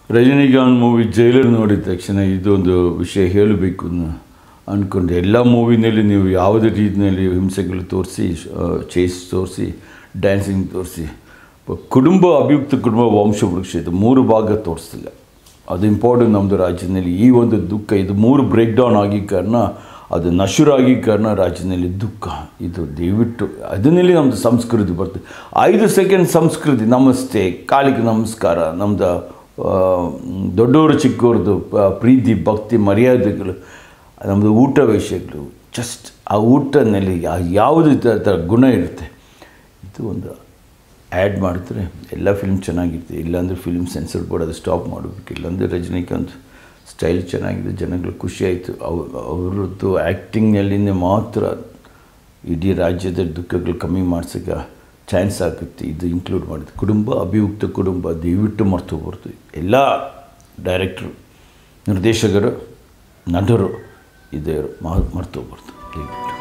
Rajinikanth movie jailer ನೋಡಿದ ತಕ್ಷಣ ಇದೊಂದು ವಿಷಯ ಹೇಳಬೇಕು ಅಂದ್ಕೊಂಡೆ ಎಲ್ಲ ಮೂವಿನಲ್ಲಿ ನೀವು ಯಾವುದೇ ರೀತಿಯಲ್ಲಿ ಹಿಂಸೆಗಳು ತೋರಿಸಿ ಚೇಸ್ ತೋರಿಸಿ ಡ್ಯಾನ್ಸಿಂಗ್ ತೋರಿಸಿ ಕುಟುಂಬ ಅಭಿಯುಕ್ತ ಕುಟುಂಬ ವಂಶವೃಕ್ಷ ಇದು ಮೂರು ಭಾಗ ತೋರಿಸ್ತಿಲ್ಲ ಅದು ಇಂಪಾರ್ಟೆಂಟ್ ನಮ್ಮದು ರಾಜ್ಯದಲ್ಲಿ ಈ ಒಂದು ದುಃಖ ಇದು ಮೂರು ಬ್ರೇಕ್ ಡೌನ್ ಆಗಿ ಕಾರಣ ಅದು ನಶುರಾಗಿ ಕಾರಣ ರಾಜ್ಯದಲ್ಲಿ ದುಃಖ ಇದು ದಯವಿಟ್ಟು ಅದನ್ನಲ್ಲಿ ನಮ್ಮದು ಸಂಸ್ಕೃತಿ ಬರ್ತದೆ ಐದು ಸೆಕೆಂಡ್ ಸಂಸ್ಕೃತಿ ನಮಸ್ತೆ ಕಾಲಿಗೆ ನಮಸ್ಕಾರ ನಮ್ಮದು ದೊಡ್ಡವರು ಚಿಕ್ಕವ್ರದ್ದು ಪ- ಪ್ರೀತಿ ಭಕ್ತಿ ಮರ್ಯಾದೆಗಳು ನಮ್ಮದು ಊಟ ವಿಷಯಗಳು ಜಸ್ಟ್ ಆ ಊಟದಲ್ಲಿ ಯಾ- ಯಾವುದು ತ- ಥರ ಗುಣ ಇರುತ್ತೆ ಇದು ಒಂದು ಆ್ಯಡ್ ಮಾಡಿದ್ರೆ ಎಲ್ಲ ಫಿಲ್ಮ್ ಚೆನ್ನಾಗಿರುತ್ತೆ ಇಲ್ಲಾಂದರೆ ಫಿಲ್ಮ್ ಸೆನ್ಸರ್ ಬೋರ್ಡ್ ಅದು ಸ್ಟಾಪ್ ಮಾಡಬೇಕು ಇಲ್ಲಾಂದರೆ ರಜನಿಕಾಂತ್ ಸ್ಟೈಲ್ ಚೆನ್ನಾಗಿದೆ ಜನಗಳು ಖುಷಿ ಆಯಿತು ಅವ್ ಅವರದ್ದು ಆ್ಯಕ್ಟಿಂಗ್ನಲ್ಲಿನೇ ಮಾತ್ರ ಇಡೀ ರಾಜ್ಯದ ದುಃಖಗಳು ಕಮ್ಮಿ ಮಾಡ್ಸೋಕ್ಕೆ ಚಾನ್ಸ್ ಆಗುತ್ತೆ ಇದು ಇನ್ಕ್ಲೂಡ್ ಮಾಡಿದ್ದು ಕುಟುಂಬ ಅಭಿಯುಕ್ತ ಕುಟುಂಬ ದಯವಿಟ್ಟು ಮರ್ತು ಹೋಗ್ಬಾರ್ದು ಎಲ್ಲ ಡೈರೆಕ್ಟ್ರು ನಿರ್ದೇಶಕರು ನಟರು ಇದೇ ಮರ್ತು ಹೋಗ್ಬಾರ್ದು ದಯವಿಟ್ಟು